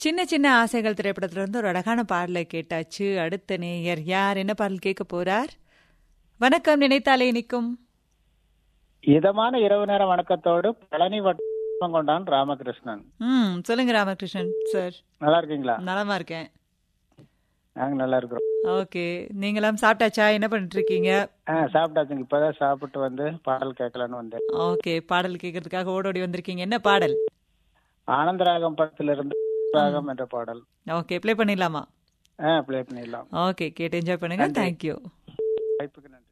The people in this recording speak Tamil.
சின்ன சின்ன ஆசைகள் திரைப்படத்துல இருந்து ஒரு அழகான பாடலை கேட்டாச்சு அடுத்த நேயர் யார் என்ன பாடல் கேட்க போறார் வணக்கம் நினைத்தாலே நிற்கும் இதமான இரவு நேர வணக்கத்தோடு பழனி வட்டம் கொண்டான் ராமகிருஷ்ணன் ம் சொல்லுங்க ராமகிருஷ்ணன் சார் நல்லா இருக்கீங்களா நலமா இருக்கேன் நாங்க நல்லா இருக்கிறோம் ஓகே நீங்களாம் சாப்பிட்டாச்சா என்ன பண்ணிட்டு இருக்கீங்க ஆ சாப்பிட்டாச்சுங்க இப்பதான் சாப்பிட்டு வந்து பாடல் கேட்கலான்னு வந்தேன் ஓகே பாடல் கேட்கறதுக்காக ஓடோடி வந்திருக்கீங்க என்ன பாடல் ஆனந்தராகம் படத்திலிருந்து ராகம் என்ற பாடல் ஓகே ப்ளே பண்ணிடலாமா ஆ ப்ளே பண்ணிடலாம் ஓகே கேட்டு என்ஜாய் பண்ணுங்க தேங்க்யூ வாய்ப்புக்கு நன்றி